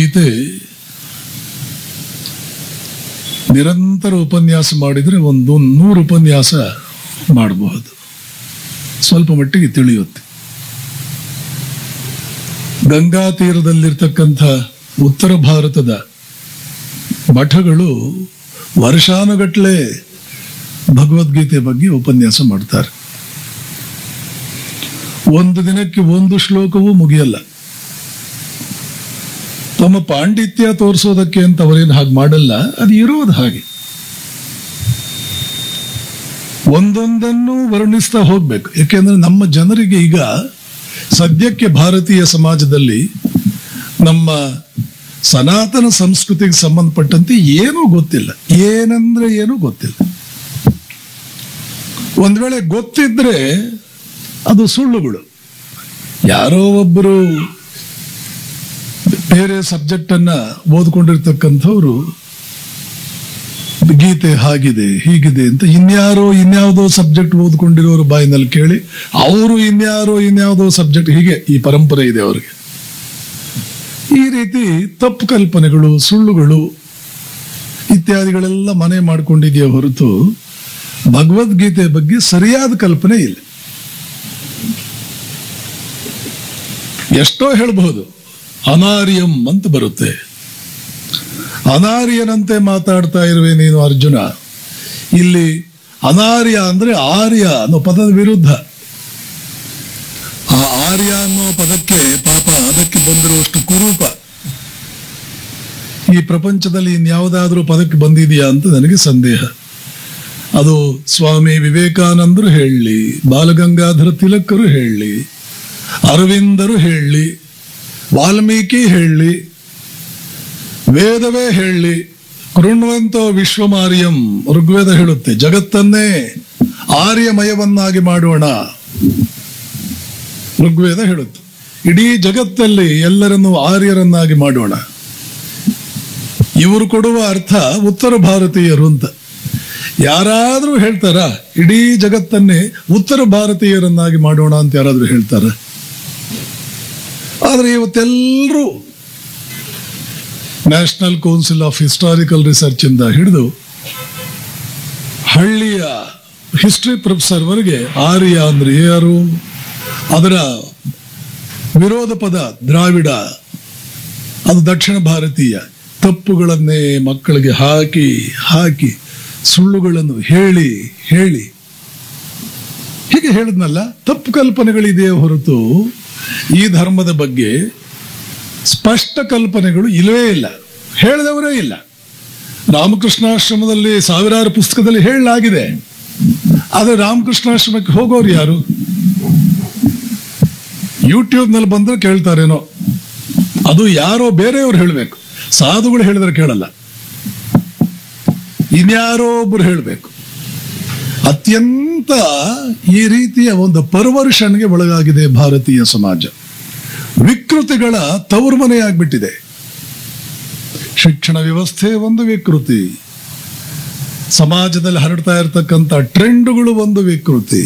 ಗೀತೆ ನಿರಂತರ ಉಪನ್ಯಾಸ ಮಾಡಿದರೆ ಒಂದು ನೂರು ಉಪನ್ಯಾಸ ಮಾಡಬಹುದು ಸ್ವಲ್ಪ ಮಟ್ಟಿಗೆ ತಿಳಿಯುತ್ತೆ ಗಂಗಾ ತೀರದಲ್ಲಿರ್ತಕ್ಕಂಥ ಉತ್ತರ ಭಾರತದ ಮಠಗಳು ವರ್ಷಾನುಗಟ್ಟಲೆ ಭಗವದ್ಗೀತೆ ಬಗ್ಗೆ ಉಪನ್ಯಾಸ ಮಾಡ್ತಾರೆ ಒಂದು ದಿನಕ್ಕೆ ಒಂದು ಶ್ಲೋಕವೂ ಮುಗಿಯಲ್ಲ ತಮ್ಮ ಪಾಂಡಿತ್ಯ ತೋರಿಸೋದಕ್ಕೆ ಅಂತ ಅವರೇನು ಹಾಗೆ ಮಾಡಲ್ಲ ಅದು ಇರೋದು ಹಾಗೆ ಒಂದೊಂದನ್ನು ವರ್ಣಿಸ್ತಾ ಹೋಗ್ಬೇಕು ಯಾಕೆಂದ್ರೆ ನಮ್ಮ ಜನರಿಗೆ ಈಗ ಸದ್ಯಕ್ಕೆ ಭಾರತೀಯ ಸಮಾಜದಲ್ಲಿ ನಮ್ಮ ಸನಾತನ ಸಂಸ್ಕೃತಿಗೆ ಸಂಬಂಧಪಟ್ಟಂತೆ ಏನೂ ಗೊತ್ತಿಲ್ಲ ಏನಂದ್ರೆ ಏನೂ ಗೊತ್ತಿಲ್ಲ ಒಂದ್ ವೇಳೆ ಗೊತ್ತಿದ್ರೆ ಅದು ಸುಳ್ಳುಗಳು ಯಾರೋ ಒಬ್ಬರು ಬೇರೆ ಸಬ್ಜೆಕ್ಟ್ ಅನ್ನ ಓದ್ಕೊಂಡಿರ್ತಕ್ಕಂಥವ್ರು ಗೀತೆ ಹಾಗಿದೆ ಹೀಗಿದೆ ಅಂತ ಇನ್ಯಾರೋ ಇನ್ಯಾವುದೋ ಸಬ್ಜೆಕ್ಟ್ ಓದ್ಕೊಂಡಿರೋರು ಬಾಯಿನಲ್ಲಿ ಕೇಳಿ ಅವರು ಇನ್ಯಾರೋ ಇನ್ಯಾವುದೋ ಸಬ್ಜೆಕ್ಟ್ ಹೀಗೆ ಈ ಪರಂಪರೆ ಇದೆ ಅವರಿಗೆ ಈ ರೀತಿ ತಪ್ಪು ಕಲ್ಪನೆಗಳು ಸುಳ್ಳುಗಳು ಇತ್ಯಾದಿಗಳೆಲ್ಲ ಮನೆ ಮಾಡ್ಕೊಂಡಿದೆಯೇ ಹೊರತು ಭಗವದ್ಗೀತೆ ಬಗ್ಗೆ ಸರಿಯಾದ ಕಲ್ಪನೆ ಇಲ್ಲ ಎಷ್ಟೋ ಹೇಳಬಹುದು ಅನಾರ್ಯಂ ಅಂತ ಬರುತ್ತೆ ಅನಾರ್ಯನಂತೆ ಮಾತಾಡ್ತಾ ಇರುವೆ ನೀನು ಅರ್ಜುನ ಇಲ್ಲಿ ಅನಾರ್ಯ ಅಂದ್ರೆ ಆರ್ಯ ಅನ್ನೋ ಪದದ ವಿರುದ್ಧ ಆ ಆರ್ಯ ಅನ್ನೋ ಪದಕ್ಕೆ ಪಾಪ ಅದಕ್ಕೆ ಬಂದಿರುವಷ್ಟು ಕುರೂಪ ಈ ಪ್ರಪಂಚದಲ್ಲಿ ಇನ್ಯಾವುದಾದ್ರೂ ಪದಕ್ಕೆ ಬಂದಿದೆಯಾ ಅಂತ ನನಗೆ ಸಂದೇಹ ಅದು ಸ್ವಾಮಿ ವಿವೇಕಾನಂದರು ಹೇಳಲಿ ಬಾಲಗಂಗಾಧರ ತಿಲಕರು ಹೇಳಲಿ ಅರವಿಂದರು ಹೇಳಲಿ ವಾಲ್ಮೀಕಿ ಹೇಳಲಿ ವೇದವೇ ಹೇಳಲಿ ಕೃಣ್ವಂತೋ ವಿಶ್ವಮಾರ್ಯಂ ಋಗ್ವೇದ ಹೇಳುತ್ತೆ ಜಗತ್ತನ್ನೇ ಆರ್ಯಮಯವನ್ನಾಗಿ ಮಾಡೋಣ ಋಗ್ವೇದ ಹೇಳುತ್ತೆ ಇಡೀ ಜಗತ್ತಲ್ಲಿ ಎಲ್ಲರನ್ನು ಆರ್ಯರನ್ನಾಗಿ ಮಾಡೋಣ ಇವರು ಕೊಡುವ ಅರ್ಥ ಉತ್ತರ ಭಾರತೀಯರು ಅಂತ ಯಾರಾದ್ರೂ ಹೇಳ್ತಾರ ಇಡೀ ಜಗತ್ತನ್ನೇ ಉತ್ತರ ಭಾರತೀಯರನ್ನಾಗಿ ಮಾಡೋಣ ಅಂತ ಯಾರಾದ್ರೂ ಹೇಳ್ತಾರ ಆದ್ರೆ ಇವತ್ತೆಲ್ಲರೂ national council of historical research ಇಂದ ಹಿಡಿದು ಹಳ್ಳಿಯ ಹಿಸ್ಟ್ರಿ ಪ್ರೊಫೆಸರ್ ವರೆಗೆ ಆರ್ಯ ಅಂದ್ರೆ ಯಾರು ಅದರ ವಿರೋಧ ಪದ ದ್ರಾವಿಡ ಅದು ದಕ್ಷಿಣ ಭಾರತೀಯ ತಪ್ಪುಗಳನ್ನೇ ಮಕ್ಕಳಿಗೆ ಹಾಕಿ ಹಾಕಿ ಸುಳ್ಳುಗಳನ್ನು ಹೇಳಿ ಹೇಳಿ ಹೀಗೆ ಹೇಳಿದ್ನಲ್ಲ ತಪ್ಪು ಕಲ್ಪನೆಗಳಿದೆಯೇ ಹೊರತು ಈ ಧರ್ಮದ ಬಗ್ಗೆ ಸ್ಪಷ್ಟ ಕಲ್ಪನೆಗಳು ಇಲ್ಲವೇ ಇಲ್ಲ ಹೇಳಿದವರೇ ಇಲ್ಲ ರಾಮಕೃಷ್ಣಾಶ್ರಮದಲ್ಲಿ ಸಾವಿರಾರು ಪುಸ್ತಕದಲ್ಲಿ ಹೇಳಲಾಗಿದೆ ಆದರೆ ರಾಮಕೃಷ್ಣಾಶ್ರಮಕ್ಕೆ ಹೋಗೋರು ಯಾರು ಯೂಟ್ಯೂಬ್ನಲ್ಲಿ ಬಂದ್ರೆ ಕೇಳ್ತಾರೇನೋ ಅದು ಯಾರೋ ಬೇರೆಯವ್ರು ಹೇಳಬೇಕು ಸಾಧುಗಳು ಹೇಳಿದ್ರೆ ಕೇಳಲ್ಲ ಇನ್ಯಾರೋ ಒಬ್ರು ಹೇಳಬೇಕು ಅತ್ಯಂತ ಈ ರೀತಿಯ ಒಂದು ಪರ್ವರ್ಷನ್ಗೆ ಒಳಗಾಗಿದೆ ಭಾರತೀಯ ಸಮಾಜ ವಿಕೃತಿಗಳ ತವರು ಮನೆಯಾಗ್ಬಿಟ್ಟಿದೆ ಶಿಕ್ಷಣ ವ್ಯವಸ್ಥೆ ಒಂದು ವಿಕೃತಿ ಸಮಾಜದಲ್ಲಿ ಹರಡ್ತಾ ಇರತಕ್ಕಂಥ ಟ್ರೆಂಡ್ಗಳು ಒಂದು ವಿಕೃತಿ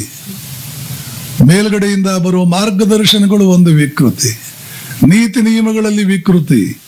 ಮೇಲ್ಗಡೆಯಿಂದ ಬರುವ ಮಾರ್ಗದರ್ಶನಗಳು ಒಂದು ವಿಕೃತಿ ನೀತಿ ನಿಯಮಗಳಲ್ಲಿ ವಿಕೃತಿ